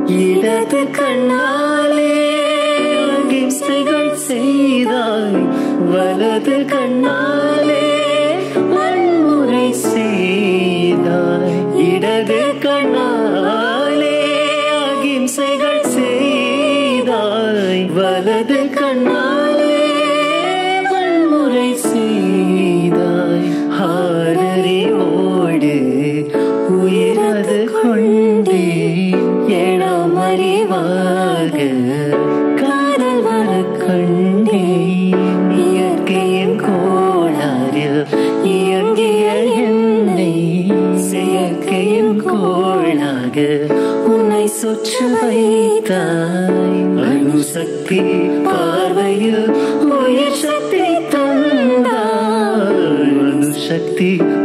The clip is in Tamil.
இடது கண்ணாலே அகிம்சைகள் செய்தாய் வலது கண்ணாலே வன்முறை செய்தாய் இடது கண்ணாலே அகிம்சைகள் செய்தாய் வலது கண்ணாலே வன்முறை செய்தாய் ஆரறிவோடு உயிரது கொண்டே ஏழாம் அறிவாக காதல் வர கண்டே இயற்கையின் கோளாறு இயங்கிய என்னை செயற்கையின் கோளாக உன்னை சுற்று வைத்தாய் அணுசக்தி பார்வையில் உயிர் சக்தி தந்தாய் அணுசக்தி